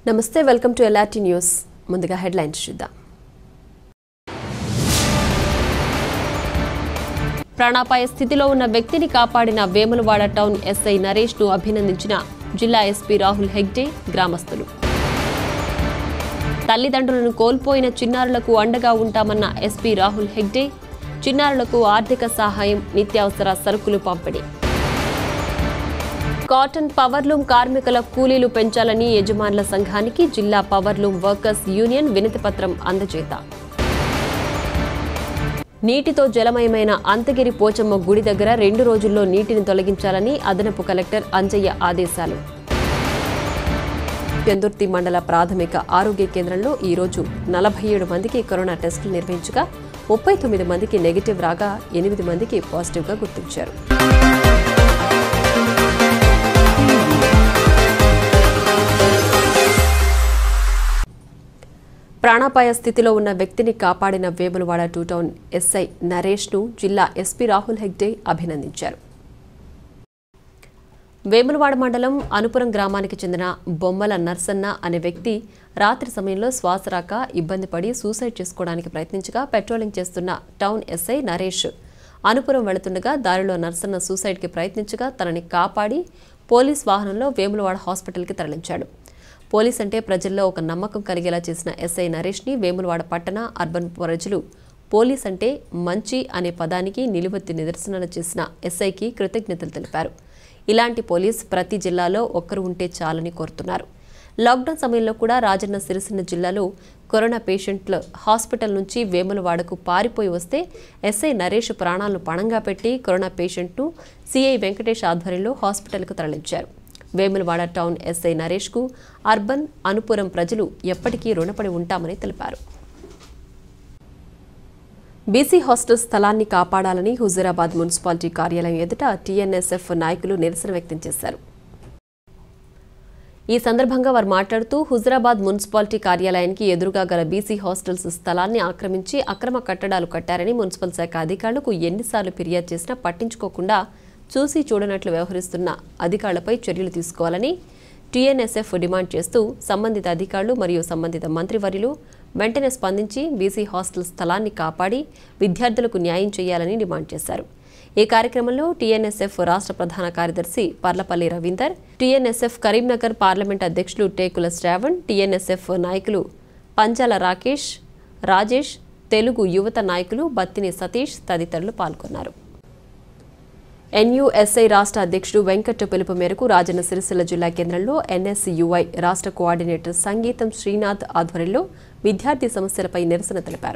నమస్తే welcome to LRT news ముందుగా headlines చూద్దాం ప్రాణాపాయ స్థితిలో ఉన్న వ్యక్తిని కాపాడిన వేములవాడ టౌన్ ఎస్ఐ నరేష్ ను అభినందించిన జిల్లా ఎస్పీ రాహుల్ హెగ్డే గ్రామస్తులు తల్లిదండ్రులను కోల్పోయిన చిన్నారులకు అండగా ఉంటామన్న ఎస్పీ రాహుల్ హెగ్డే చిన్నారులకు ఆర్థిక సహాయం నిత్యావసర సరుకులు పంపిణీ కాటన్ పవర్లూమ్ కార్మికుల కూలీలు పెంచాలని యజమానుల సంఘానికి జిల్లా పవర్లూమ్ వర్కర్స్ యూనియన్ వినతిపత్రం అందజేత నీటితో జలమయమైన అంతగిరి పోచమ్మ గుడి దగ్గర రెండు రోజుల్లో నీటిని తొలగించాలని అదనపు కలెక్టర్ అంజయ్య ఆదేశాలు పెందుర్తి మండల ప్రాథమిక ఆరోగ్య కేంద్రంలో ఈ రోజు నలభై ఏడు మందికి కరోనా టెస్టులు నిర్వహించగా ముప్పై తొమ్మిది మందికి నెగిటివ్ రాగా ఎనిమిది మందికి పాజిటివ్గా గుర్తించారు ప్రాణాపాయ స్థితిలో ఉన్న వ్యక్తిని కాపాడిన వేములవాడ టూ టౌన్ ఎస్ఐ నరేష్ను జిల్లా ఎస్పీ రాహుల్ హెగ్డే అభినందించారు వేములవాడ మండలం అనుపురం గ్రామానికి చెందిన బొమ్మల నర్సన్న అనే వ్యక్తి రాత్రి సమయంలో శ్వాస రాక ఇబ్బంది పడి సూసైడ్ చేసుకోవడానికి ప్రయత్నించగా పెట్రోలింగ్ చేస్తున్న టౌన్ ఎస్ఐ నరేష్ అనుపురం వెళుతుండగా దారిలో నర్సన్న సూసైడ్కి ప్రయత్నించగా తనని కాపాడి పోలీస్ వాహనంలో వేములవాడ హాస్పిటల్కి తరలించాడు పోలీస్ అంటే ప్రజల్లో ఒక నమ్మకం కలిగేలా చేసిన ఎస్ఐ నరేష్ని వేములవాడ పట్టణ అర్బన్ ప్రజలు పోలీస్ అంటే మంచి అనే పదానికి నిలువెత్తి నిదర్శనాలు చేసిన ఎస్ఐకి కృతజ్ఞతలు తెలిపారు ఇలాంటి పోలీస్ ప్రతి జిల్లాలో ఒక్కరు ఉంటే చాలని కోరుతున్నారు లాక్డౌన్ సమయంలో కూడా రాజన్న సిరిసిల్ల జిల్లాలో కరోనా పేషెంట్లు హాస్పిటల్ నుంచి వేములవాడకు పారిపోయి వస్తే ఎస్ఐ నరేష్ ప్రాణాలను పణంగా పెట్టి కరోనా పేషెంట్ను సిఐ వెంకటేష్ ఆధ్వర్యంలో హాస్పిటల్కు తరలించారు వేములవాడ టౌన్ ఎస్ఐ నరేష్కు అర్బన్ అనుపురం ప్రజలు ఎప్పటికీ రుణపడి ఉంటామని తెలిపారు బీసీ హాస్టల్ స్థలాన్ని కాపాడాలని హుజూరాబాద్ మున్సిపాలిటీ కార్యాలయం ఎదుట టీఎన్ఎస్ఎఫ్ నాయకులు నిరసన వ్యక్తం చేశారు ఈ సందర్భంగా వారు మాట్లాడుతూ హుజరాబాద్ మున్సిపాలిటీ కార్యాలయానికి ఎదురుగా గల బీసీ హాస్టల్స్ స్థలాన్ని ఆక్రమించి అక్రమ కట్టడాలు కట్టారని మున్సిపల్ శాఖ అధికారులకు ఎన్నిసార్లు ఫిర్యాదు చేసినా పట్టించుకోకుండా చూసి చూడనట్లు వ్యవహరిస్తున్న అధికారులపై చర్యలు తీసుకోవాలని టీఎన్ఎస్ఎఫ్ డిమాండ్ చేస్తూ సంబంధిత అధికారులు మరియు సంబంధిత మంత్రివర్యులు వెంటనే స్పందించి బీసీ హాస్టల్ స్థలాన్ని కాపాడి విద్యార్థులకు న్యాయం చేయాలని డిమాండ్ చేశారు ఈ కార్యక్రమంలో టీఎన్ఎస్ఎఫ్ రాష్ట్ర ప్రధాన కార్యదర్శి పర్లపల్లి రవీందర్ టీఎన్ఎస్ఎఫ్ కరీంనగర్ పార్లమెంట్ అధ్యక్షులు టేకుల శ్రావణ్ టీఎన్ఎస్ఎఫ్ నాయకులు పంచాల రాకేష్ రాజేష్ తెలుగు యువత నాయకులు బత్తిని సతీష్ తదితరులు పాల్గొన్నారు ఎన్యూఎస్ఐ రాష్ట్ర అధ్యక్షుడు వెంకట్ పిలుపు మేరకు రాజన్న సిరిసిల్ల జిల్లా కేంద్రంలో ఎన్ఎస్యుఐ రాష్ట్ర కోఆర్డినేటర్ సంగీతం శ్రీనాథ్ ఆధ్వర్యంలో విద్యార్థి సమస్యలపై నిరసన తెలిపారు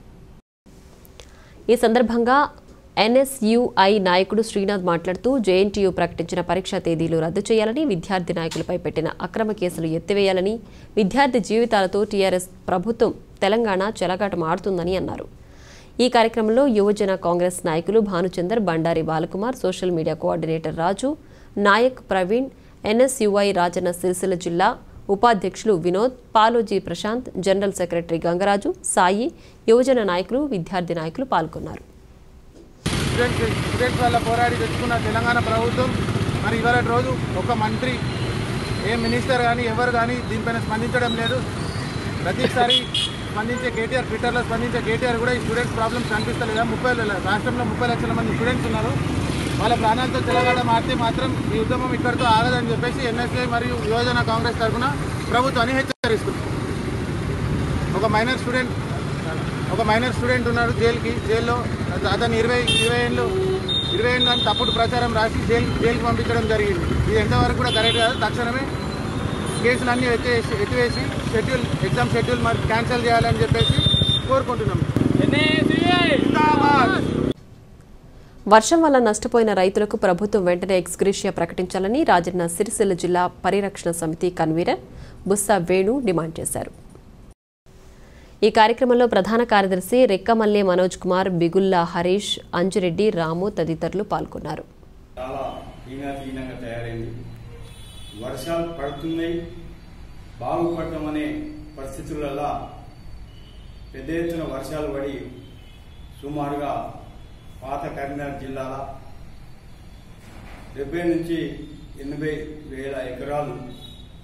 ఈ సందర్భంగా ఎన్ఎస్యుఐ నాయకుడు శ్రీనాథ్ మాట్లాడుతూ జేఎన్టీయూ ప్రకటించిన పరీక్షా తేదీలు రద్దు చేయాలని విద్యార్థి నాయకులపై పెట్టిన అక్రమ కేసులు ఎత్తివేయాలని విద్యార్థి జీవితాలతో టీఆర్ఎస్ ప్రభుత్వం తెలంగాణ చెలగాటం ఆడుతుందని అన్నారు ఈ కార్యక్రమంలో యువజన కాంగ్రెస్ నాయకులు Bhanuchander Bandari Balakumar social media coordinator Raju Naik Praveen NSUI Rajanna Sircilla జిల్లా ఉపాధ్యక్షులు వినోద్ పాలోజీ ప్రశాంత్ జనరల్ సెక్రటరీ గంగరాజు సాయి యువజన నాయకులు విద్యార్థి నాయకులు పాల్గొన్నారు స్టూడెంట్స్ స్టూడెంట్స్ వల్ల పోరాడి తెచ్చుకున్న తెలంగాణ ప్రభుత్వం మరి ఇవాళ రోజు ఒక మంత్రి ఏ మినిస్టర్ కానీ ఎవరు కానీ దీనిపైన స్పందించడం లేదు ప్రతిసారి స్పందించే కేటీఆర్ ట్విట్టర్లో స్పందించే కేటీఆర్ కూడా ఈ స్టూడెంట్స్ ప్రాబ్లమ్స్ కనిపిస్తలేదా ముప్పై రాష్ట్రంలో ముప్పై లక్షల మంది స్టూడెంట్స్ ఉన్నారు వాళ్ళ ప్రాణాలతో చెలగాడ మారితే మాత్రం ఈ ఉద్యమం ఇక్కడితో ఆగదని చెప్పేసి ఎన్ఎస్ఏ మరియు యువజన కాంగ్రెస్ తరఫున ప్రభుత్వాన్ని హెచ్చరిస్తుంది ఒక మైనర్ స్టూడెంట్ ఒక మైనర్ స్టూడెంట్ ఉన్నాడు జైలుకి జైల్లో అతను ఇరవై ఇరవై ఏళ్ళు ఇరవై ఏళ్ళు అని తప్పుడు ప్రచారం రాసి జైలు జైలుకి పంపించడం జరిగింది ఇది ఎంతవరకు కూడా కరెక్ట్ కాదు తక్షణమే కేసులన్నీ ఎత్తివేసి ఎత్తివేసి షెడ్యూల్ ఎగ్జామ్ షెడ్యూల్ మరి క్యాన్సిల్ చేయాలని చెప్పేసి కోరుకుంటున్నాం జిందాబాద్. వర్షం వల్ల నష్టపోయిన రైతులకు ప్రభుత్వం వెంటనే ఎక్స్గ్రేషియా ప్రకటించాలని రాజన్న సిరిసిల్ల జిల్లా పరిరక్షణ సమితి కన్వీనర్ బుస్సా వేణు డిమాండ్ చేశారు ఈ కార్యక్రమంలో ప్రధాన కార్యదర్శి రెక్కమల్లె మనోజ్ కుమార్ బిగుల్లా హరీష్ అంజురెడ్డి రాము తదితరులు పాల్గొన్నారు చాలా హీనాహీనంగా తయారైంది వర్షాలు పడుతున్నాయి బాగుపడటమనే పరిస్థితులలో పెద్ద ఎత్తున వర్షాలు పడి సుమారుగా పాత కరీంనగర్ జిల్లాల డెబ్బై నుంచి ఎనభై వేల ఎకరాలు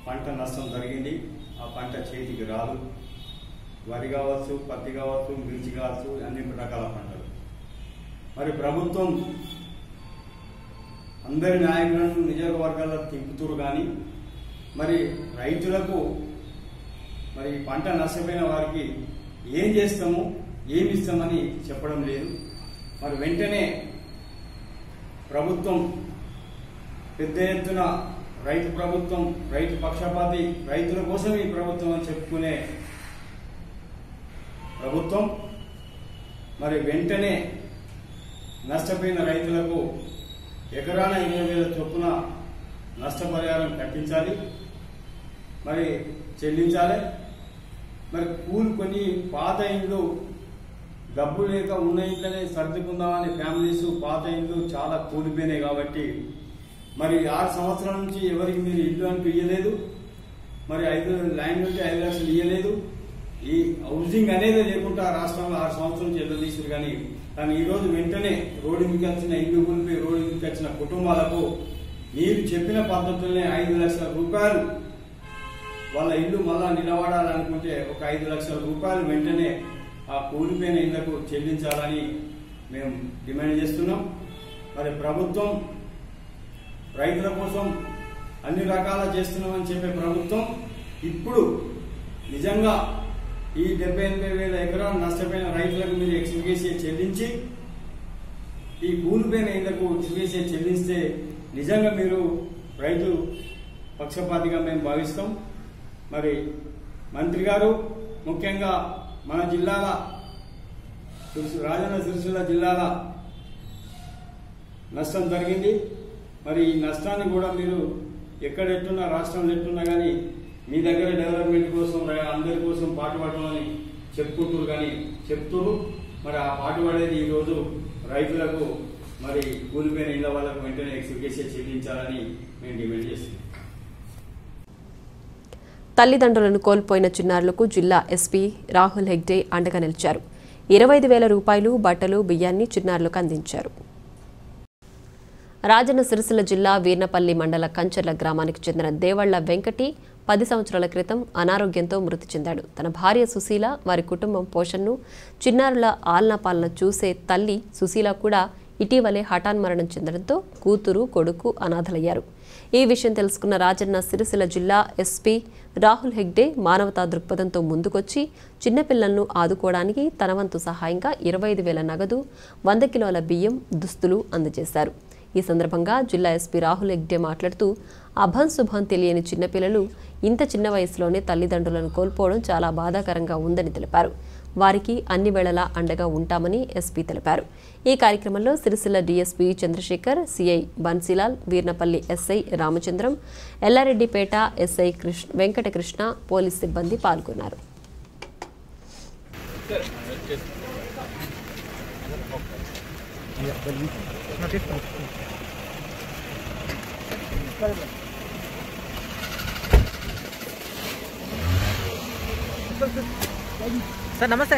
పంట నష్టం జరిగింది ఆ పంట చేతికి రాదు వరి కావచ్చు పత్తి కావచ్చు మిర్చి కావచ్చు అన్ని రకాల పంటలు మరి ప్రభుత్వం అందరి నాయకులను నియోజకవర్గాల్లో తిప్పుతురు కానీ మరి రైతులకు మరి పంట నష్టపోయిన వారికి ఏం చేస్తాము ఏమి ఇస్తామని చెప్పడం లేదు మరి వెంటనే ప్రభుత్వం పెద్ద ఎత్తున రైతు ప్రభుత్వం రైతు పక్షపాతి రైతుల కోసం ఈ ప్రభుత్వం అని చెప్పుకునే ప్రభుత్వం మరి వెంటనే నష్టపోయిన రైతులకు ఎకరాన ఇరవై వేల చొప్పున నష్టపరిహారం కట్టించాలి మరి చెల్లించాలి మరి కూలుకొని పాత ఇండ్లు డబ్బు లేక ఉన్న ఇంట్లోనే సర్దుకుందామని ఫ్యామిలీస్ పాత ఇండ్లు చాలా కూలిపోయినాయి కాబట్టి మరి ఆరు సంవత్సరాల నుంచి ఎవరికి మీరు ఇల్లు అంటూ ఇయ్యలేదు మరి ఐదు ల్యాండ్ ఉంటే ఐదు లక్షలు ఇయ్యలేదు ఈ హౌసింగ్ అనేది లేకుండా రాష్ట్రంలో ఆరు సంవత్సరాల నుంచి ఎదురు తీసారు కానీ కానీ ఈ రోజు వెంటనే రోడ్డు మీకు వచ్చిన ఇల్లు కూలిపోయి రోడ్డు మీకు వచ్చిన కుటుంబాలకు మీరు చెప్పిన పద్ధతుల్నే ఐదు లక్షల రూపాయలు వాళ్ళ ఇల్లు మళ్ళా నిలబడాలనుకుంటే ఒక ఐదు లక్షల రూపాయలు వెంటనే ఆ కూలిపోయిన ఇళ్లకు చెల్లించాలని మేము డిమాండ్ చేస్తున్నాం మరి ప్రభుత్వం రైతుల కోసం అన్ని రకాల చేస్తున్నామని చెప్పే ప్రభుత్వం ఇప్పుడు నిజంగా ఈ డెబ్బై ఎనభై వేల ఎకరాలు నష్టపోయిన రైతులకు మీరు ఎక్స్గ్రేషియా చెల్లించి ఈ కూలిపోయిన ఇళ్లకు ఎక్స్గ్రేషియా చెల్లిస్తే నిజంగా మీరు రైతు పక్షపాతిగా మేము భావిస్తాం మరి మంత్రి గారు ముఖ్యంగా మన జిల్లాల సిరిసి- రాజన్న సిరిసిల్ల జిల్లాల నష్టం జరిగింది మరి ఈ నష్టాన్ని కూడా మీరు ఎక్కడ ఎట్టున్నా రాష్ట్రంలో ఎట్టున్నా కానీ మీ దగ్గర డెవలప్మెంట్ కోసం ర- అందరి కోసం పాటుపడమని చెప్పుకుంటారు కానీ చెప్తున్నారు మరి ఆ పాటుపడేది ఈ రోజు రైతులకు మరి కూలిపోయిన ఇళ్ల వాళ్ళకు వెంటనే ఎక్స్గ్రేషియా చెల్లించాలని మేము డిమాండ్ చేస్తున్నాం తల్లిదండ్రులను కోల్పోయిన చిన్నారులకు జిల్లా ఎస్పీ రాహుల్ హెగ్డే అండగా నిలిచారు ఇరవై ఐదు వేల రూపాయలు బట్టలు బియ్యాన్ని చిన్నారులకు అందించారు రాజన్న సిరిసిల్ల జిల్లా వీర్నపల్లి మండల కంచర్ల గ్రామానికి చెందిన దేవళ్ల వెంకటి పది సంవత్సరాల క్రితం అనారోగ్యంతో మృతి చెందాడు తన భార్య సుశీల వారి కుటుంబం పోషణను చిన్నారుల ఆలన పాలన చూసే తల్లి సుశీల కూడా ఇటీవలే హఠాన్మరణం చెందడంతో కూతురు కొడుకు అనాథలయ్యారు ఈ విషయం తెలుసుకున్న రాజన్న సిరిసిల్ల జిల్లా ఎస్పీ రాహుల్ హెగ్డే మానవతా దృక్పథంతో ముందుకొచ్చి చిన్నపిల్లలను ఆదుకోవడానికి తన వంతు సహాయంగా ఇరవై ఐదు వేల నగదు వంద కిలోల బియ్యం దుస్తులు అందజేశారు ఈ సందర్భంగా జిల్లా ఎస్పీ రాహుల్ హెగ్డే మాట్లాడుతూ అభం శుభం తెలియని చిన్నపిల్లలు ఇంత చిన్న వయసులోనే తల్లిదండ్రులను కోల్పోవడం చాలా బాధాకరంగా ఉందని తెలిపారు వారికి అన్ని వేళలా అండగా ఉంటామని ఎస్పీ తెలిపారు ఈ కార్యక్రమంలో Sircilla DSP Chandrasekhar CI Bansilal Veernapalli SI Ramachandram Yellareddypet SI Krishna Venkatakrishna police సిబ్బంది పాల్గొన్నారు సార్ నమస్తే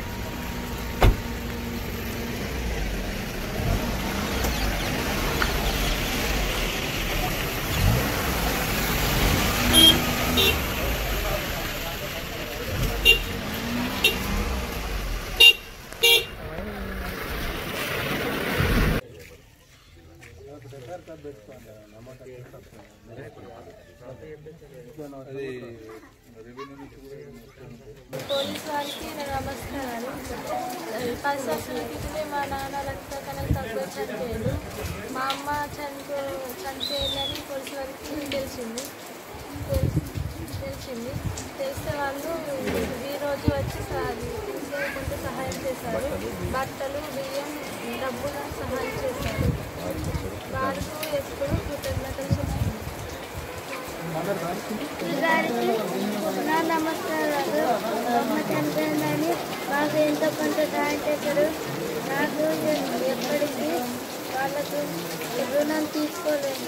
పోలీస్ వారికి నా నమస్కారాలు పది సంవత్సరాల క్రితమే మా నాన్న రక్త కణాలు తక్కువ చనిపోయాడు మా అమ్మ చనిపో చనిపోయిందని పోలీస్ వారికి తెలిసింది తెల్- తెలిసింది తెలిస్తే వాళ్ళు ఈ రోజు వచ్చి కొంత సహాయం చేశారు బట్టలు బియ్యం డబ్బులు సహాయం చేశారు వారికి ఎప్పుడు కృతజ్ఞతలు చెప్తున్నాను గారికి నా నమస్కారాలు అమ్మ చనిపోయిందని మాకు ఎంతో కొంత సహాయం చేశారు నాకు ఎప్పటికీ వాళ్ళకు రుణం తీసుకోలేను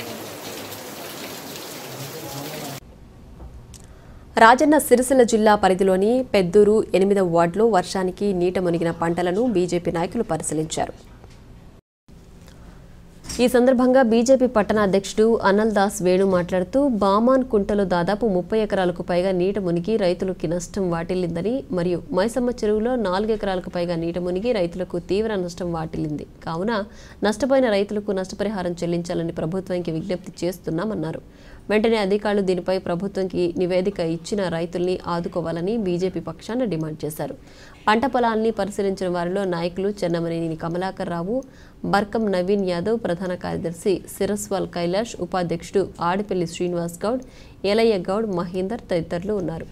రాజన్న సిరిసిల్ల జిల్లా పరిధిలోని పెద్దూరు ఎనిమిదవ వార్డులో వర్షానికి నీట మునిగిన పంటలను బీజేపీ నాయకులు పరిశీలించారు ఈ సందర్భంగా బీజేపీ పట్టణ అధ్యక్షుడు అనల్ దాస్ వేణు మాట్లాడుతూ బామాన్ కుంటలో దాదాపు ముప్పై ఎకరాలకు పైగా నీట మునిగి రైతులకి నష్టం వాటిల్లిందని మరియు మైసమ్మ చెరువులో నాలుగు ఎకరాలకు పైగా నీట మునిగి రైతులకు తీవ్ర నష్టం వాటిల్లింది కావున నష్టపోయిన రైతులకు నష్టపరిహారం చెల్లించాలని ప్రభుత్వానికి విజ్ఞప్తి చేస్తున్నామన్నారు వెంటనే అధికారులు దీనిపై ప్రభుత్వంకి నివేదిక ఇచ్చిన రైతుల్ని ఆదుకోవాలని బీజేపీ పక్షాన డిమాండ్ చేశారు పంట పొలాల్ని పరిశీలించిన వారిలో నాయకులు చెన్నమనేని కమలాకర్ రావు బర్కం నవీన్ యాదవ్ ప్రధాన కార్యదర్శి సిరస్వాల్ కైలాష్ ఉపాధ్యక్షుడు ఆడిపల్లి శ్రీనివాస్ గౌడ్ ఏలయ్య గౌడ్ మహేందర్ తదితరులు ఉన్నారు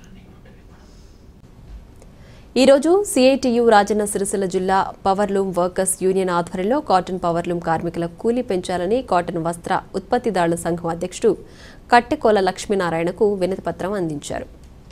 ఈరోజు సిఐటియు రాజన్న సిరిసిల్ల జిల్లా పవర్లూమ్ వర్కర్స్ యూనియన్ ఆధ్వర్యంలో కాటన్ పవర్లూమ్ కార్మికుల కూలీ పెంచాలని కాటన్ వస్త్ర ఉత్పత్తిదారుల సంఘం అధ్యక్షుడు కట్టెకోల లక్ష్మీనారాయణకు వినతిపత్రం అందించారు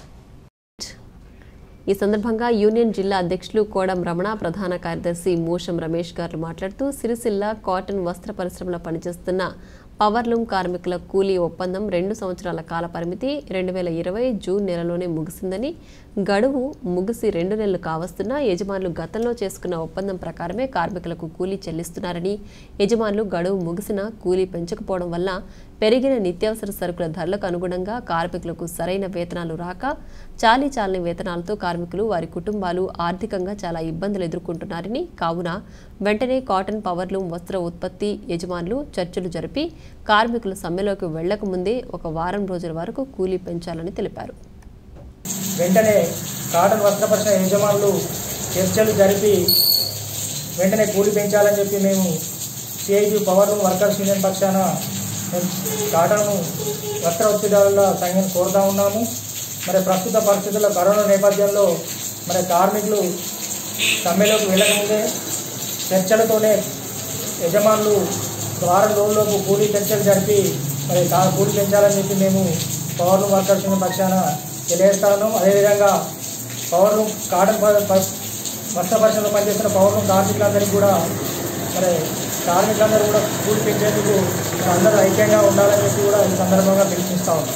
ఈ సందర్భంగా యూనియన్ జిల్లా అధ్యక్షులు కోడం రమణ ప్రధాన కార్యదర్శి మూషం రమేష్ గారు మాట్లాడుతూ సిరిసిల్ల కాటన్ వస్త్ర పరిశ్రమలో పనిచేస్తున్న పవర్లూమ్ కార్మికుల కూలీ ఒప్పందం రెండు సంవత్సరాల కాల పరిమితి రెండు వేల ఇరవై జూన్ నెలలోనే ముగిసిందని గడువు ముగిసి రెండు నెలలు కావస్తున్నా యజమానులు గతంలో చేసుకున్న ఒప్పందం ప్రకారమే కార్మికులకు కూలీ చెల్లిస్తున్నారని యజమానులు గడువు ముగిసిన కూలీ పెంచకపోవడం వల్ల పెరిగిన నిత్యావసర సరుకుల ధరలకు అనుగుణంగా కార్మికులకు సరైన వేతనాలు రాక చాలీ చాలని వేతనాలతో కార్మికులు వారి కుటుంబాలు ఆర్థికంగా చాలా ఇబ్బందులు ఎదుర్కొంటున్నారని కావున వెంటనే కాటన్ పవర్లూమ్ వస్త్ర ఉత్పత్తి యజమానులు చర్చలు జరిపి కార్మికులు సమ్మెలోకి వెళ్లకముందే ఒక వారం రోజుల వరకు కూలీ పెంచాలని తెలిపారు వెంటనే కాటన్ వస్త్ర పరిశ్రమ యజమానులు చర్చలు జరిపి వెంటనే కూలి పెంచాలని చెప్పి మేము సిఐటి పవర్ వర్కర్స్ యూనియన్ పక్షాన మేము కాటన్ వస్త్ర ఉత్పత్తిదారుల సంఘం కోరుతా ఉన్నాము మరి ప్రస్తుత పరిస్థితుల్లో కరోనా నేపథ్యంలో మరి కార్మికులు సమ్మెలోకి వెళ్ళకముందే చర్చలతోనే యజమానులు వారం రోజుల్లోపు కూలీ చర్చలు జరిపి మరి కా- కూలీ పెంచాలని చెప్పి మేము పవర్ వర్కర్స్ యూనియన్ పక్షాన తెలియజేస్తాను అదేవిధంగా పవర్ కాటన్ ప- ప- వస్త్ర పరిశ్రమలో పనిచేస్తున్న పవర్ కార్మికులందరికీ కూడా మరి కార్మికులందరూ కూడా కూలి పెంచేందుకు మరి అందరూ ఐక్యంగా ఉండాలని చెప్పి కూడా ఈ సందర్భంగా పిలుపునిస్తా ఉన్నాం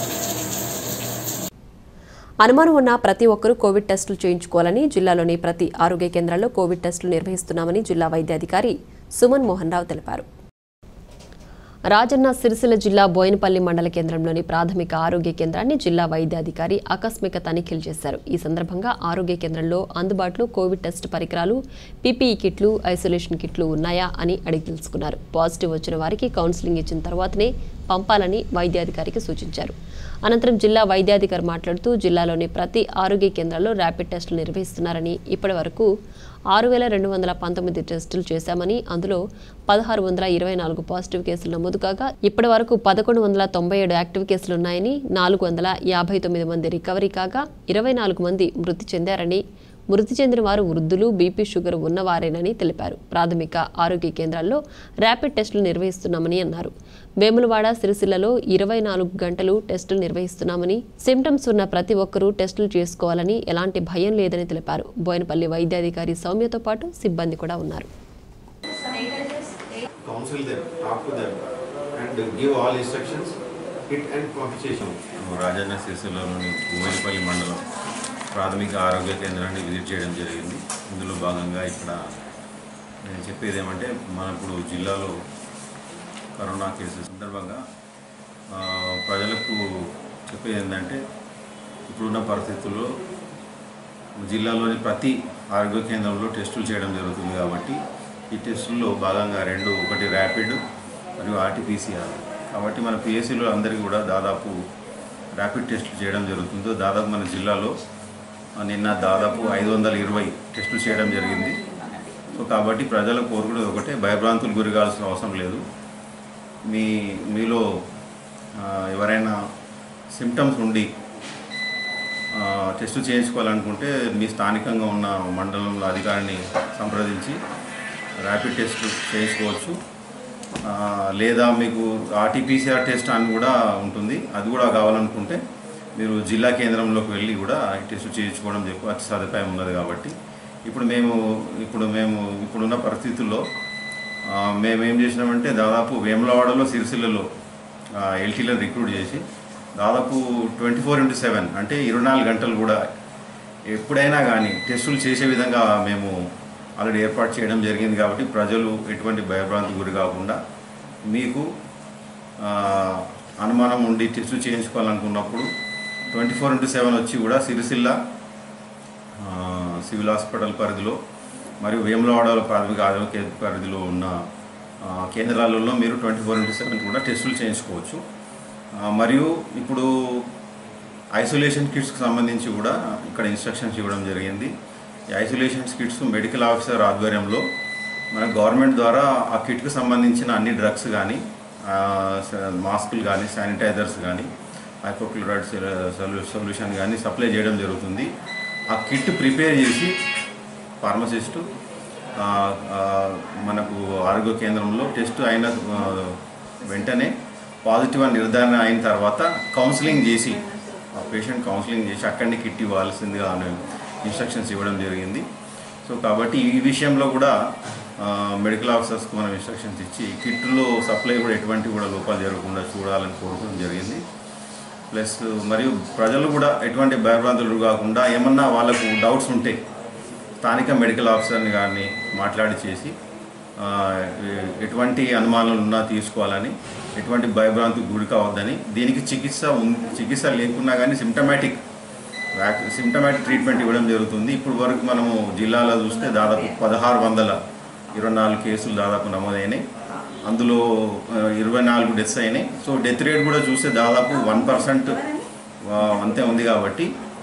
అనుమానం ఉన్న ప్రతి ఒక్కరూ కోవిడ్ టెస్టులు చేయించుకోవాలని జిల్లాలోని ప్రతి ఆరోగ్య కేంద్రాల్లో కోవిడ్ టెస్టులు నిర్వహిస్తున్నామని జిల్లా వైద్యాధికారి సుమన్ మోహన్ రావు తెలిపారు రాజన్న సిరిసిల్ల జిల్లా బోయినపల్లి మండల కేంద్రంలోని ప్రాథమిక ఆరోగ్య కేంద్రాన్ని జిల్లా వైద్యాధికారి ఆకస్మిక తనిఖీలు చేశారు ఈ సందర్భంగా ఆరోగ్య కేంద్రంలో అందుబాటులో కోవిడ్ టెస్ట్ పరికరాలు పీపీఈ కిట్లు ఐసోలేషన్ కిట్లు ఉన్నాయా అని అడిగి తెలుసుకున్నారు పాజిటివ్ వచ్చిన వారికి కౌన్సిలింగ్ ఇచ్చిన తర్వాతనే పంపాలని వైద్యాధికారికి సూచించారు అనంతరం జిల్లా వైద్యాధికారి మాట్లాడుతూ జిల్లాలోని ప్రతి ఆరోగ్య కేంద్రాల్లో ర్యాపిడ్ టెస్టులు నిర్వహిస్తున్నారని ఇప్పటి వరకు ఆరు వేల రెండు వందల పంతొమ్మిది టెస్టులు చేశామని అందులో పదహారు వందల ఇరవై నాలుగు పాజిటివ్ కేసులు నమోదు కాగా ఇప్పటి వరకు పదకొండు వందల తొంభై ఏడు యాక్టివ్ కేసులు ఉన్నాయని నాలుగు వందల యాభై తొమ్మిది మంది రికవరీ కాగా ఇరవై నాలుగు మంది మృతి చెందారని మృతి చెందిన వారు వృద్ధులు బీపీ షుగర్ ఉన్నవారేనని తెలిపారు ప్రాథమిక ఆరోగ్య కేంద్రాల్లో ర్యాపిడ్ టెస్టులు నిర్వహిస్తున్నామని అన్నారు వేములవాడ సిరిసిల్లలో ఇరవై నాలుగు గంటలు టెస్టులు నిర్వహిస్తున్నామని సిమ్టమ్స్ ఉన్న ప్రతి ఒక్కరూ టెస్టులు చేసుకోవాలని ఎలాంటి భయం లేదని తెలిపారు బోయినపల్లి వైద్యాధికారి సౌమ్యతో పాటు సిబ్బంది కూడా ఉన్నారు counsel them, talk to them, and give all instructions, hit and compensation. Rajanna సిరిసిల్లోని భూమిపల్లి మండలం ప్రాథమిక ఆరోగ్య కేంద్రాన్ని విజిట్ చేయడం జరిగింది ఇందులో భాగంగా ఇక్కడ నేను చెప్పేది ఏమంటే మన ఇప్పుడు జిల్లాలో కరోనా కేసెస్ సందర్భంగా ఆ, ప్రజలకు చెప్పేది ఏంటంటే ఇప్పుడున్న పరిస్థితుల్లో జిల్లాలోని ప్రతి ఆరోగ్య కేంద్రంలో టెస్టులు చేయడం జరుగుతుంది కాబట్టి ఈ టెస్టుల్లో భాగంగా రెండు ఒకటి ర్యాపిడ్ మరియు ఆర్టీపీసీఆర్ కాబట్టి మన పిఎస్సీలో అందరికీ కూడా దాదాపు ర్యాపిడ్ టెస్టులు చేయడం జరుగుతుందో దాదాపు మన జిల్లాలో ఆ, నిన్న దాదాపు ఐదు వందల ఇరవై టెస్టులు చేయడం జరిగింది సో కాబట్టి ప్రజలు కోరుకునేది ఒకటే భయభ్రాంతులు గురి కావాల్సిన అవసరం లేదు మీ మీలో ఆ, ఎవరైనా సిమ్టమ్స్ ఉండి ఆ, టెస్టు చేయించుకోవాలనుకుంటే మీ స్థానికంగా ఉన్న మండలంలో అధికారిని సంప్రదించి ర్యాపిడ్ టెస్ట్ చేయించుకోవచ్చు ఆ, లేదా మీకు ఆర్టీపీసీఆర్ టెస్ట్ అని కూడా ఉంటుంది అది కూడా కావాలనుకుంటే మీరు జిల్లా కేంద్రంలోకి వెళ్ళి కూడా ఈ టెస్ట్ చేయించుకోవడం చెప్పు అతి సదుపాయం ఉన్నది కాబట్టి ఇప్పుడు మేము ఇప్పుడు మేము ఇప్పుడున్న పరిస్థితుల్లో ఆ, మేము ఏం చేసినామంటే దాదాపు వేములవాడలో సిరిసిల్లలో ఎల్టీలను రిక్రూట్ చేసి దాదాపు ట్వంటీ ఫోర్ ఇంటూ సెవెన్ అంటే ఇరవై నాలుగు గంటలు కూడా ఎప్పుడైనా కానీ టెస్టులు చేసే విధంగా మేము ఆల్రెడీ ఏర్పాటు చేయడం జరిగింది కాబట్టి ప్రజలు ఎటువంటి భయభ్రాంతి గురి కాకుండా మీకు ఆ, అనుమానం ఉండి టెస్టులు చేయించుకోవాలనుకున్నప్పుడు ట్వంటీ ఫోర్ ఇంటూ సెవెన్ వచ్చి కూడా సిరిసిల్ల ఆ, సివిల్ హాస్పిటల్ పరిధిలో మరియు వేములవాడ ప్రాథమిక ఆరోగ్య పరిధిలో ఉన్న ఆ, కేంద్రాలలో మీరు ట్వంటీ ఫోర్ ఇంటూ సెవెన్ కూడా టెస్టులు చేయించుకోవచ్చు ఆ, మరియు ఇప్పుడు ఐసోలేషన్ కిట్స్కి సంబంధించి కూడా ఇక్కడ ఇన్స్ట్రక్షన్స్ ఇవ్వడం జరిగింది ఈ ఐసోలేషన్ కిట్స్ మెడికల్ ఆఫీసర్ ఆధ్వర్యంలో మన గవర్నమెంట్ ద్వారా ఆ కిట్కి సంబంధించిన అన్ని డ్రగ్స్ కానీ మాస్కులు కానీ శానిటైజర్స్ కానీ హైపోక్లోరైడ్ సొల్యూషన్ కానీ సప్లై చేయడం జరుగుతుంది ఆ కిట్ ప్రిపేర్ చేసి ఫార్మసిస్టు ఆ, ఆ, మనకు ఆరోగ్య కేంద్రంలో టెస్ట్ అయిన ఆ, వెంటనే పాజిటివ్ అని నిర్ధారణ అయిన తర్వాత కౌన్సిలింగ్ చేసి ఆ పేషెంట్ కౌన్సిలింగ్ చేసి అక్కడిని కిట్ ఇవ్వాల్సిందిగా ఇన్స్ట్రక్షన్స్ ఇవ్వడం జరిగింది సో కాబట్టి ఈ విషయంలో కూడా ఆ, మెడికల్ ఆఫీసర్స్కి మనం ఇన్స్ట్రక్షన్స్ ఇచ్చి కిట్లో సప్లై కూడా ఎటువంటి కూడా లోపాలు జరగకుండా చూడాలని కోరుకోవడం జరిగింది ప్లస్ మరియు ప్రజలు కూడా ఎటువంటి భయభ్రాంతులు కాకుండా ఏమన్నా వాళ్ళకు డౌట్స్ ఉంటే స్థానిక మెడికల్ ఆఫీసర్ని కానీ మాట్లాడి చేసి ఆ, ఎ- ఎటువంటి అనుమానాలు ఉన్నా తీసుకోవాలని ఎటువంటి భయభ్రాంతికి గురి కావద్దని దీనికి చికిత్స ఉం- చికిత్స లేకున్నా కానీ సిమ్టమాటిక్ వ్యాక్ సిమ్టమాటిక్ ట్రీట్మెంట్ ఇవ్వడం జరుగుతుంది ఇప్పుడు వరకు మనము జిల్లాలో చూస్తే దాదాపు పదహారు వందల ఇరవై నాలుగు కేసులు దాదాపు నమోదైనాయి అందులో ఆ, ఇరవై నాలుగు డెత్స్ అయినాయి సో డెత్ రేట్ కూడా చూస్తే దాదాపు వన్ పర్సెంట్ అంతే ఉంది కాబట్టి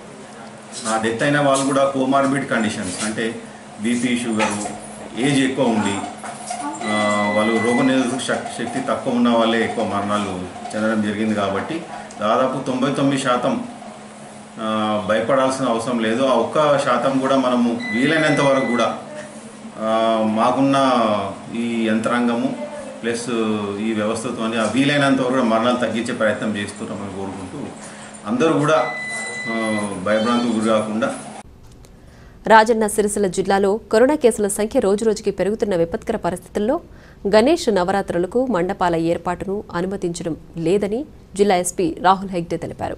ఆ డెత్ అయిన వాళ్ళు కూడా కోమార్బిడ్ కండిషన్స్ అంటే బీపీ షుగరు ఏజ్ ఎక్కువ ఉండి ఆ, వాళ్ళు రోగనిరోధక శక్- శక్తి తక్కువ ఉన్న వాళ్ళే ఎక్కువ మరణాలు చెందడం జరిగింది కాబట్టి దాదాపు తొంభై తొమ్మిది శాతం ఆ, భయపడాల్సిన అవసరం లేదు ఆ ఒక్క శాతం కూడా మనము వీలైనంత వరకు కూడా ఆ, మాకున్న ఈ యంత్రాంగము ప్లస్ ఈ వ్యవస్థతో ఆ వీలైనంత వరకు కూడా మరణాలు తగ్గించే ప్రయత్నం చేస్తున్నామని కోరుకుంటూ అందరూ కూడా ఆ, భయభ్రాంతికి గురి కాకుండా రాజన్న సిరిసిల్ల జిల్లాలో కరోనా కేసుల సంఖ్య రోజురోజుకి పెరుగుతున్న విపత్కర పరిస్థితుల్లో గణేష్ నవరాత్రులకు మండపాల ఏర్పాటును అనుమతించడం లేదని జిల్లా ఎస్పీ రాహుల్ హెగ్డే తెలిపారు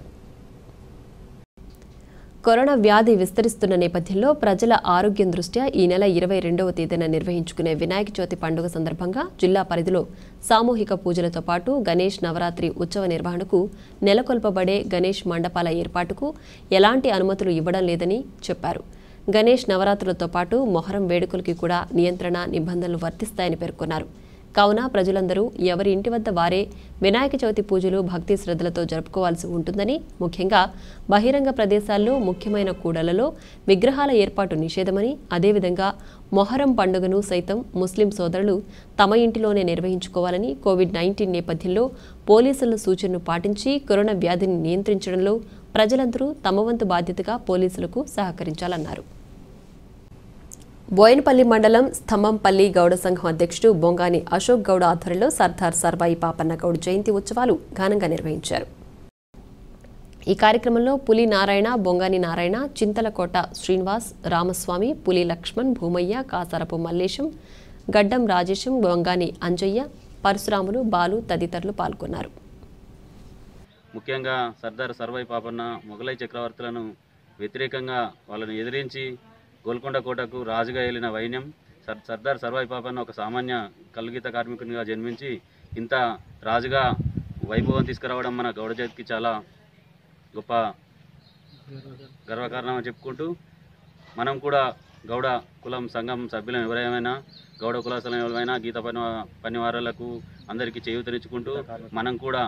కరోనా వ్యాధి విస్తరిస్తున్న నేపథ్యంలో ప్రజల ఆరోగ్యం దృష్ట్యా ఈ నెల ఇరవై రెండవ తేదీన నిర్వహించుకునే వినాయక చవితి పండుగ సందర్భంగా జిల్లా పరిధిలో సామూహిక పూజలతో పాటు గణేష్ నవరాత్రి ఉత్సవ నిర్వహణకు నెలకొల్పబడే గణేష్ మండపాల ఏర్పాటుకు ఎలాంటి అనుమతులు ఇవ్వడం లేదని చెప్పారు గణేష్ నవరాత్రులతో పాటు మొహరం వేడుకలకి కూడా నియంత్రణ నిబంధనలు వర్తిస్తాయని పేర్కొన్నారు కావున ప్రజలందరూ ఎవరి ఇంటి వద్ద వారే వినాయక చవితి పూజలు భక్తి శ్రద్ధలతో జరుపుకోవాల్సి ఉంటుందని ముఖ్యంగా బహిరంగ ప్రదేశాల్లో ముఖ్యమైన కూడలలో విగ్రహాల ఏర్పాటు నిషేధమని అదేవిధంగా మొహరం పండుగను సైతం ముస్లిం సోదరులు తమ ఇంటిలోనే నిర్వహించుకోవాలని కోవిడ్ నైన్టీన్ నేపథ్యంలో పోలీసుల సూచనను పాటించి కరోనా వ్యాధిని నియంత్రించడంలో ప్రజలందరూ తమ వంతు బాధ్యతగా పోలీసులకు సహకరించాలన్నారు బోయనపల్లి మండలం స్తంభంపల్లి గౌడ సంఘం అధ్యక్షుడు బొంగాని అశోక్ గౌడ ఆధ్వర్యంలో సర్దార్ సర్వాయి పాపన్న గౌడ్ జయంతి ఉత్సవాలు ఘనంగా నిర్వహించారు ఈ కార్యక్రమంలో పులి నారాయణ బొంగాని నారాయణ చింతలకోట శ్రీనివాస్ రామస్వామి పులి లక్ష్మణ్ భూమయ్య కాసారపు మల్లేశం గడ్డం రాజేశం బొంగాని అంజయ్య పరశురాములు బాలు తదితరులు పాల్గొన్నారు ముఖ్యంగా సర్దార్ సర్వై పాపన్న మొఘలై చక్రవర్తులను వ్యతిరేకంగా వాళ్ళని ఎదిరించి గోల్కొండ కోటకు రాజుగా ఏలిన వైన్యం సర్ సర్దార్ సర్వై పాపన్న ఒక సామాన్య కల్గీత కార్మికునిగా జన్మించి ఇంత రాజుగా వైభవం తీసుకురావడం మన గౌడ జాతికి చాలా గొప్ప గర్వకారణం అని చెప్పుకుంటూ మనం కూడా గౌడ కులం సంఘం సభ్యులం ఎవరైనా గౌడ కులాసలం ఎవరైనా గీత పని పనివారాలకు అందరికీ చేయూతనిచ్చుకుంటూ మనం కూడా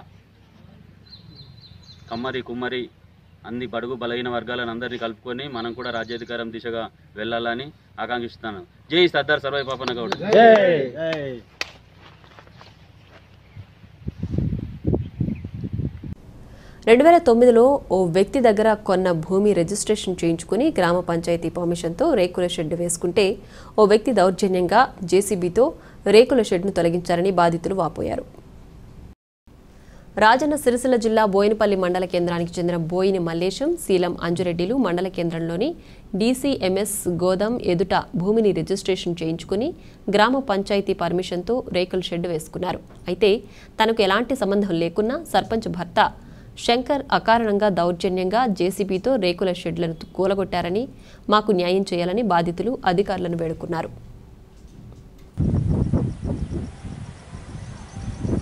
కమ్మరి కుమ్మరి అన్ని బడుగు బలహీన వర్గాలను అందరినీ కలుపుకొని మనం కూడా రాజ్యాధికారం దిశగా వెళ్ళాలని ఆకాంక్షిస్తున్నాను జై సర్దార్ సర్వై పాపన్న గౌడ్ రెండు వేల తొమ్మిదిలో ఓ వ్యక్తి దగ్గర కొన్న భూమి రిజిస్ట్రేషన్ చేయించుకుని గ్రామ పంచాయతీ పర్మిషన్తో రేకుల షెడ్ వేసుకుంటే ఓ వ్యక్తి దౌర్జన్యంగా జేసీబీతో రేకుల షెడ్ను తొలగించారని బాధితులు వాపోయారు రాజన్న సిరిసిల్ల జిల్లా బోయినపల్లి మండల కేంద్రానికి చెందిన బోయిని మల్లేశం శీలం అంజురెడ్డిలు మండల కేంద్రంలోని డీసీఎంఎస్ గోదాం ఎదుట భూమిని రిజిస్ట్రేషన్ చేయించుకుని గ్రామ పంచాయతీ పర్మిషన్తో రేకుల షెడ్ వేసుకున్నారు అయితే తనకు ఎలాంటి సంబంధం లేకున్నా సర్పంచ్ భర్త శంకర్ అకారణంగా దౌర్జన్యంగా జేసీబీతో రేకుల షెడ్లను కూలగొట్టారని మాకు న్యాయం చేయాలని బాధితులు అధికారులను వేడుకున్నారు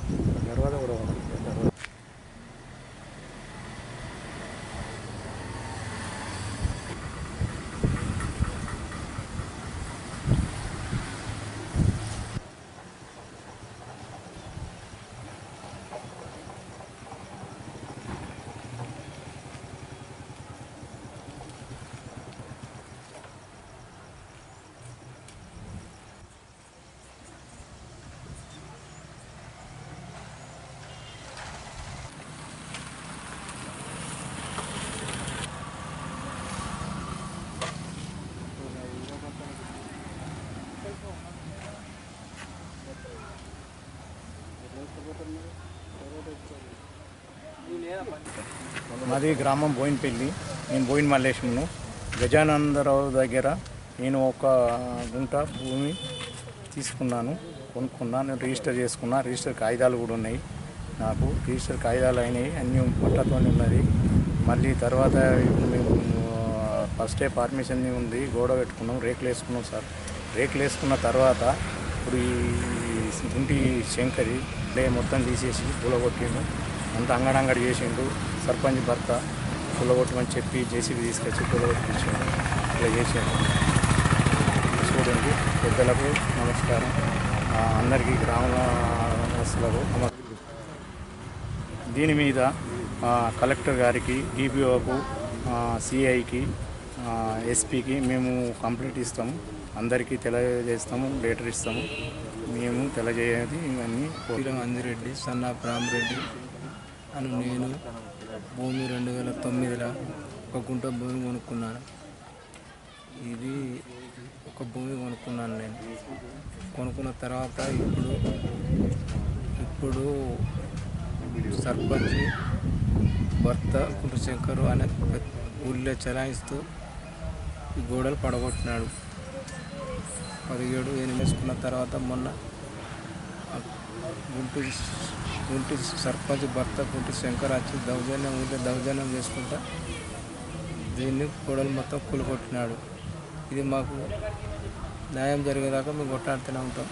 మాది గ్రామం బోయినపల్లి నేను బోయిన మల్లేశంను గజానందరావు దగ్గర నేను ఒక గుంట భూమి తీసుకున్నాను కొనుక్కున్నాను రిజిస్టర్ చేసుకున్నా రిజిస్టర్ కాగితాలు కూడా ఉన్నాయి నాకు రిజిస్టర్ కాగితాలు అయినాయి అన్నీ పుట్టతో ఉన్నది మళ్ళీ తర్వాత ఇప్పుడు మేము ఫస్టే పర్మిషన్ ఉంది గోడ పెట్టుకున్నాం రేకులు వేసుకున్నాం సార్ రేకులు వేసుకున్న తర్వాత ఇప్పుడు ఈ గుంటి శంకరి లే మొత్తం తీసేసి పూలగొట్టిండు అంత అంగడంగడి చేసిండు సర్పంచ్ భర్త పూలగొట్టమని చెప్పి జేసీబీ తీసుకొచ్చి పూలగొట్టించిండు ఇలా చేసిండు చూడండి పెద్దలకు నమస్కారం ఆ, అందరికీ గ్రామవాసులకు నమస్కారం దీని మీద ఆ, కలెక్టర్ గారికి డిపిఓకు సిఐకి ఎస్పీకి మేము కంప్లీట్ ఇస్తాము అందరికీ తెలియజేస్తాము లెటర్ ఇస్తాము మేము తెలియజేయది ఇవన్నీ శ్రీరామ్ అంజిరెడ్డి సన్నా రామరెడ్డి అని నేను భూమి రెండు వేల తొమ్మిదిలో ఒక గుంట భూమి కొనుక్కున్నాను ఇది ఒక భూమి కొనుక్కున్నాను నేను కొనుక్కున్న తర్వాత ఇప్పుడు ఇప్పుడు సర్పంచ్ భర్త కుటుంబశంకరు అనే పెద్ద ఊళ్ళో చలాయిస్తూ ఈ గోడలు పడగొట్టినాడు పదిహేడు ఎనిమిది వేసుకున్న తర్వాత మొన్న ఆ గుంటి గుంటి సర్పంచ్ భర్త గుంటి శంకర్ వచ్చి దౌర్జన్యం ఊళ్ళో దౌర్జన్యం చేసుకుంటా దీన్ని గోడలు మొత్తం కూలగొట్టినాడు ఇది మాకు న్యాయం జరిగేదాకా మేము కొట్టాడుతూనే ఉంటాం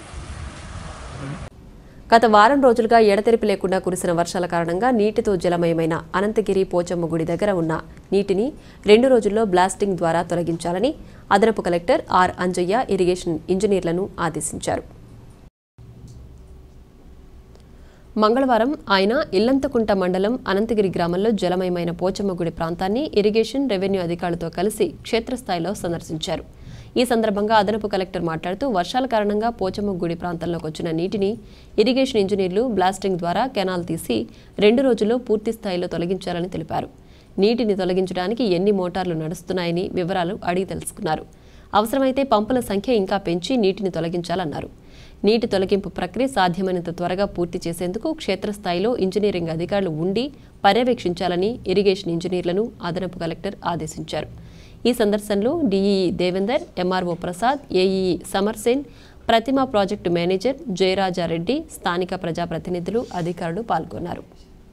గత వారం రోజులుగా ఎడతెరిపి లేకుండా కురిసిన వర్షాల కారణంగా నీటితో జలమయమైన అనంతగిరి పోచమ్మ గుడి దగ్గర ఉన్న నీటిని రెండు రోజుల్లో బ్లాస్టింగ్ ద్వారా తొలగించాలని అదనపు కలెక్టర్ ఆర్ అంజయ్య ఇరిగేషన్ ఇంజనీర్లను ఆదేశించారు మంగళవారం ఆయన ఇల్లంతకుంట మండలం అనంతగిరి గ్రామంలో జలమయమైన పోచమ్మ గుడి ప్రాంతాన్ని ఇరిగేషన్ రెవెన్యూ అధికారులతో కలిసి క్షేత్రస్థాయిలో సందర్శించారు ఈ సందర్భంగా అదనపు కలెక్టర్ మాట్లాడుతూ వర్షాల కారణంగా పోచమ్మ గుడి ప్రాంతంలోకి వచ్చిన నీటిని ఇరిగేషన్ ఇంజనీర్లు బ్లాస్టింగ్ ద్వారా కెనాల్ తీసి రెండు రోజుల్లో పూర్తి స్థాయిలో తొలగించాలని తెలిపారు నీటిని తొలగించడానికి ఎన్ని మోటార్లు నడుస్తున్నాయని వివరాలు అడిగి తెలుసుకున్నారు అవసరమైతే పంపుల సంఖ్య ఇంకా పెంచి నీటిని తొలగించాలన్నారు నీటి తొలగింపు ప్రక్రియ సాధ్యమైనంత త్వరగా పూర్తి చేసేందుకు క్షేత్రస్థాయిలో ఇంజనీరింగ్ అధికారులు ఉండి పర్యవేక్షించాలని ఇరిగేషన్ ఇంజనీర్లను అదనపు కలెక్టర్ ఆదేశించారు ఈ సందర్శనలో DEE Devender MRO Prasad AEE Samarsen Pratima project manager Jayarajareddy స్థానిక ప్రజాప్రతినిధులు అధికారులు పాల్గొన్నారు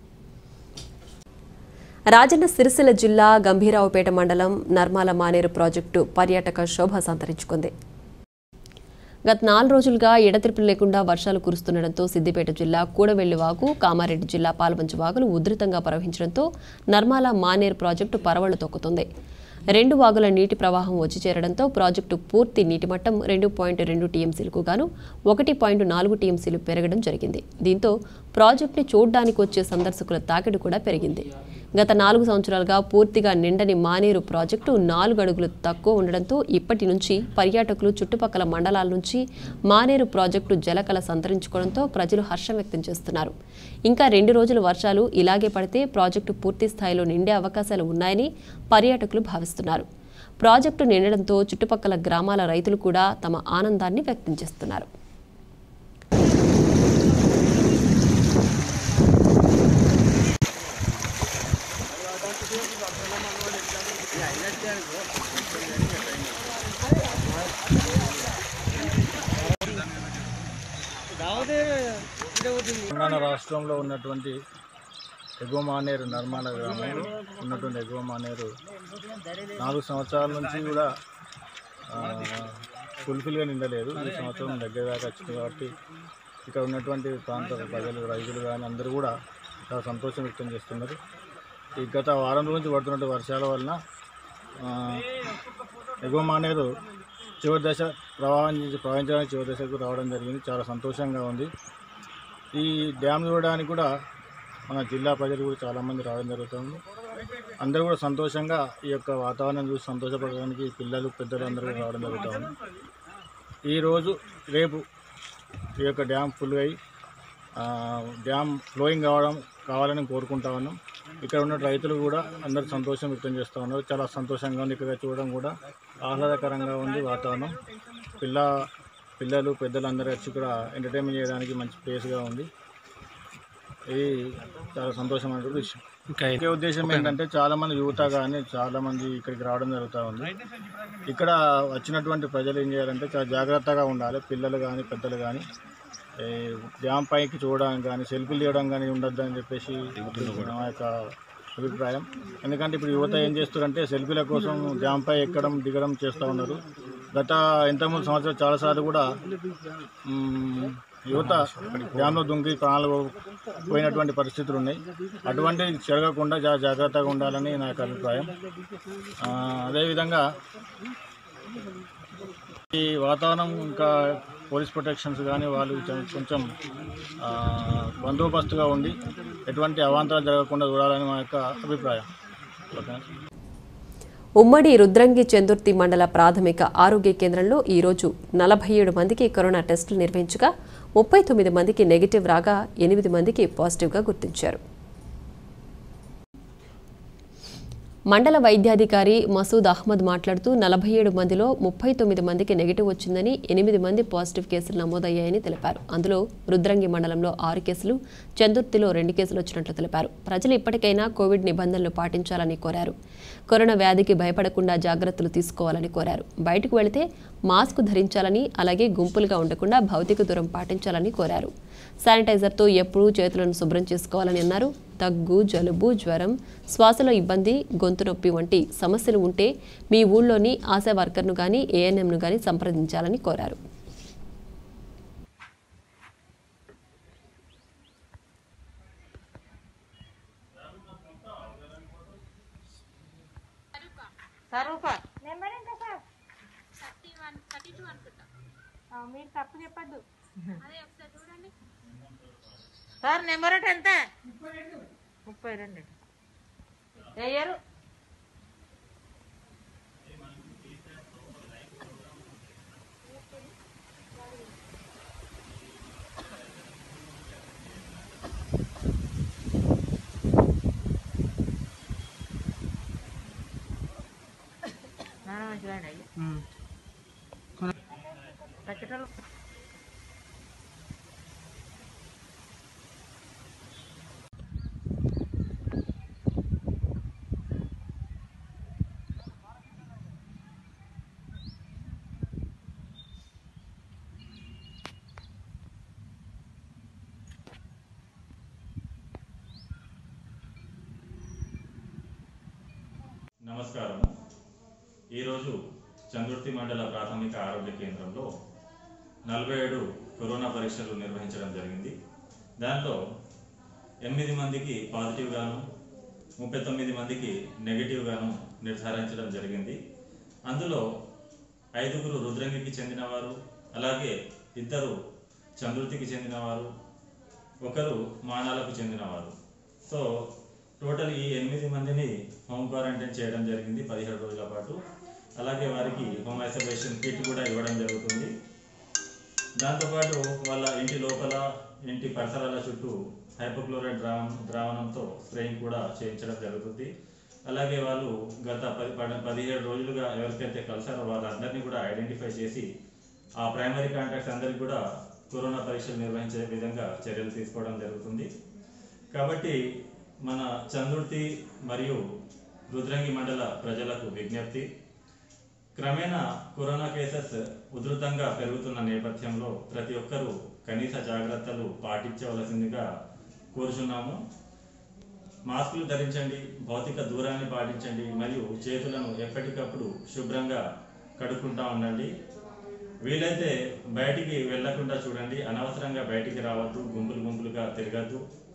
రాజన్న సిరిసిల్ల జిల్లా గంభీరావుపేట మండలం నర్మాల మానేరు ప్రాజెక్టు పర్యాటక శోభ సంతరించుకుంది గత నాలుగు రోజులుగా ఎడతెరిపి లేకుండా వర్షాలు కురుస్తుండటంతో సిద్దిపేట జిల్లా కూడవెల్లి వాగు కామారెడ్డి జిల్లా పాల్వంచ వాగులు ఉధృతంగా ప్రవహించడంతో నర్మాల మానేరు ప్రాజెక్టు పరవళ్లు తొక్కుతుంది రెండు వాగుల నీటి ప్రవాహం వచ్చి చేరడంతో ప్రాజెక్టు పూర్తి నీటి మట్టం రెండు పాయింట్ రెండు టీఎంసీలకు గాను ఒకటి పాయింట్ నాలుగు టీఎంసీలు పెరగడం జరిగింది దీంతో ప్రాజెక్టుని చూడ్డానికి వచ్చే సందర్శకుల తాకిడి కూడా పెరిగింది గత నాలుగు సంవత్సరాలుగా పూర్తిగా నిండని మానేరు ప్రాజెక్టు నాలుగు అడుగులు తక్కువ ఉండడంతో ఇప్పటి నుంచి పర్యాటకులు చుట్టుపక్కల మండలాల నుంచి మానేరు ప్రాజెక్టు జలకళ సంతరించుకోవడంతో ప్రజలు హర్షం వ్యక్తం చేస్తున్నారు ఇంకా రెండు రోజులు వర్షాలు ఇలాగే పడితే ప్రాజెక్టు పూర్తి స్థాయిలో నిండే అవకాశాలు ఉన్నాయని పర్యాటకులు భావిస్తున్నారు ప్రాజెక్టు నిండడంతో చుట్టుపక్కల గ్రామాల రైతులు కూడా తమ ఆనందాన్ని వ్యక్తం చేస్తున్నారు తెలంగాణ రాష్ట్రంలో ఉన్నటువంటి ఎగువ మానేరు నర్మాల గ్రామంలో ఉన్నటువంటి ఎగువ మానేరు నాలుగు సంవత్సరాల నుంచి కూడా ఫుల్ఫిల్గా నిండలేదు ఈ సంవత్సరం దగ్గర దాకా వచ్చింది కాబట్టి ఇక్కడ ఉన్నటువంటి ప్రాంత ప్రజలు రైతులు కానీ అందరూ కూడా చాలా సంతోషం వ్యక్తం చేస్తున్నారు ఈ గత వారం రోజు నుంచి పడుతున్న వర్షాల వలన ఆ, ఎగువ మానేరు చివరి దశ ప్రవాహం నుంచి ప్రవహించడానికి చివరి దశకు రావడం జరిగింది చాలా సంతోషంగా ఉంది ఈ డ్యామ్ చూడడానికి కూడా మన జిల్లా ప్రజలు కూడా చాలామంది రావడం జరుగుతుంది అందరూ కూడా సంతోషంగా ఈ యొక్క వాతావరణం చూసి సంతోషపడడానికి పిల్లలు పెద్దలు అందరూ కూడా రావడం జరుగుతుంది ఈరోజు రేపు ఈ యొక్క డ్యామ్ ఫుల్ అయ్యి ఆ, డ్యామ్ ఫ్లోయింగ్ కావడం కావాలని కోరుకుంటా ఉన్నాం ఇక్కడ ఉన్న రైతులు కూడా అందరూ సంతోషం వ్యక్తం చేస్తూ ఉన్నారు చాలా సంతోషంగా ఉంది ఇక్కడ చూడడం కూడా ఆహ్లాదకరంగా ఉంది వాతావరణం పిల్ల పిల్లలు పెద్దలు అందరూ వచ్చి ఇక్కడ ఎంటర్టైన్మెంట్ చేయడానికి మంచి ప్లేస్గా ఉంది ఇది చాలా సంతోషమైనటువంటి విషయం ముఖ్య ఉద్దేశం ఏంటంటే చాలా మంది యువత కానీ చాలా మంది ఇక్కడికి రావడం జరుగుతూ ఉంది ఇక్కడ వచ్చినటువంటి ప్రజలు ఏం చేయాలంటే చాలా జాగ్రత్తగా ఉండాలి పిల్లలు కానీ పెద్దలు కానీ ఏ, డ్యామ్ పైకి చూడడానికి కానీ సెల్ఫీలు తీయడం కానీ ఉండొద్దు అని చెప్పేసి మా యొక్క అభిప్రాయం ఎందుకంటే ఇప్పుడు యువత ఏం చేస్తారంటే సెల్ఫీల కోసం డ్యామ్ పై ఎక్కడం దిగడం చేస్తూ ఉన్నారు గత ఇంతకుముందు సంవత్సరం చాలాసార్లు కూడా మ్, యువత డ్యామ్లో దుంకి ప్రాణాలు పోయినటువంటి పరిస్థితులు ఉన్నాయి అటువంటి జరగకుండా జా జాగ్రత్తగా ఉండాలని నా యొక్క అభిప్రాయం ఆ, అదేవిధంగా ఈ వాతావరణం ఇంకా పోలీస్ ప్రొటెక్షన్స్ కానీ వాళ్ళు కొంచెం- కొంచెం ఆ, బందోబస్తుగా ఉండి ఎటువంటి అవాంతరాలు జరగకుండా చూడాలని మా యొక్క అభిప్రాయం ఓకేనా ఉమ్మడి రుద్రంగి చందుర్తి మండల ప్రాథమిక ఆరోగ్య కేంద్రంలో ఈరోజు నలభై ఏడు మందికి కరోనా టెస్టులు నిర్వహించగా ముప్పై తొమ్మిది మందికి నెగిటివ్ రాగా ఎనిమిది మందికి పాజిటివ్గా గుర్తించారు మండల వైద్యాధికారి మసూద్ అహ్మద్ మాట్లాడుతూ నలభై ఏడు మందిలో ముప్పై తొమ్మిది మందికి నెగిటివ్ వచ్చిందని ఎనిమిది మంది పాజిటివ్ కేసులు నమోదయ్యాయని తెలిపారు అందులో రుద్రంగి మండలంలో ఆరు కేసులు చందుర్తిలో రెండు కేసులు వచ్చినట్లు తెలిపారు ప్రజలు ఇప్పటికైనా కోవిడ్ నిబంధనలు పాటించాలని కోరారు కరోనా వ్యాధికి భయపడకుండా జాగ్రత్తలు తీసుకోవాలని కోరారు బయటకు వెళితే మాస్క్ ధరించాలని అలాగే గుంపులుగా ఉండకుండా భౌతిక దూరం పాటించాలని కోరారు శానిటైజర్తో ఎప్పుడూ చేతులను శుభ్రం చేసుకోవాలని అన్నారు దగ్గు జలుబు జ్వరం శ్వాసలో ఇబ్బంది గొంతు నొప్పి వంటి సమస్యలు ఉంటే మీ ఊళ్ళోని ఆశా వర్కర్ను కానీ ఏఎన్ఎంను కానీ సంప్రదించాలని కోరారు స్వరూప నెంబర్ ఎంత sir thirty one thirty two అనుకుంటా ఆ, మీరు తప్పు చెప్పద్దు అదే ఒకసారి చూడండి సార్ నెంబర్ అంటే ఎంత ముప్పై రెండు వేయరు నాన్న మంచిగా అయ్యా తగ్గటోళ్ళు నమస్కారం ఈరోజు చందుర్తి మండల ప్రాథమిక ఆరోగ్య కేంద్రంలో నలభై ఏడు కరోనా పరీక్షలు నిర్వహించడం జరిగింది దాంట్లో ఎనిమిది మందికి పాజిటివ్ గాను ముప్పై తొమ్మిది మందికి నెగిటివ్ గాను నిర్ధారించడం జరిగింది అందులో ఐదుగురు రుద్రంగికి చెందినవారు అలాగే ఇద్దరు చంద్రుతికి చెందినవారు ఒకరు మానాలకు చెందినవారు సో టోటల్ ఈ ఎనిమిది మందిని హోమ్ క్వారంటైన్ చేయడం జరిగింది పదిహేడు రోజుల పాటు అలాగే వారికి హోమ్ ఐసోలేషన్ కిట్ కూడా ఇవ్వడం జరుగుతుంది దాంతోపాటు వాళ్ళ ఇంటి లోపల ఇంటి పరిసరాల చుట్టూ హైపోక్లోరైడ్ ద్రావణం ద్రావణంతో స్ప్రేయింగ్ కూడా చేయించడం జరుగుతుంది అలాగే వాళ్ళు గత పది పద- పదిహేడు రోజులుగా ఎవరికైతే కలిసారో వాళ్ళందరినీ కూడా ఐడెంటిఫై చేసి ఆ ప్రైమరీ కాంటాక్ట్స్ అందరికీ కూడా కరోనా పరీక్షలు నిర్వహించే విధంగా చర్యలు తీసుకోవడం జరుగుతుంది కాబట్టి మన చందుర్తి మరియు రుద్రంగి మండల ప్రజలకు విజ్ఞప్తి క్రమేణా కరోనా కేసెస్ ఉధృతంగా పెరుగుతున్న నేపథ్యంలో ప్రతి ఒక్కరూ కనీస జాగ్రత్తలు పాటించవలసిందిగా కోరుచున్నాము మాస్కులు ధరించండి భౌతిక దూరాన్ని పాటించండి మరియు చేతులను ఎప్పటికప్పుడు శుభ్రంగా కడుక్కుంటా ఉండండి వీలైతే బయటికి వెళ్లకుండా చూడండి అనవసరంగా బయటికి రావద్దు గుంపులు గుంపులుగా తిరగద్దు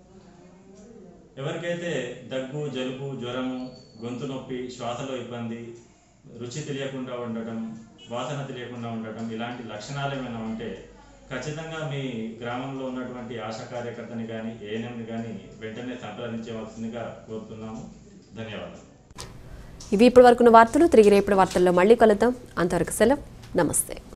ఎవరికైతే దగ్గు జలుబు జ్వరము గొంతు నొప్పి శ్వాసలో ఇబ్బంది రుచి తెలియకుండా ఉండటం వాసన తెలియకుండా ఉండటం ఇలాంటి లక్షణాలు ఏమైనా ఉంటే ఖచ్చితంగా మీ గ్రామంలో ఉన్నటువంటి ఆశా కార్యకర్తని కానీ ఏఎన్ఎంని కానీ వెంటనే సంప్రదించవలసిందిగా కోరుతున్నాము ధన్యవాదాలు ఇవి ఇప్పటి వరకున్న వార్తలు తిరిగి రేపటి వార్తల్లో మళ్ళీ కలుద్దాం అంతవరకు సెలవు నమస్తే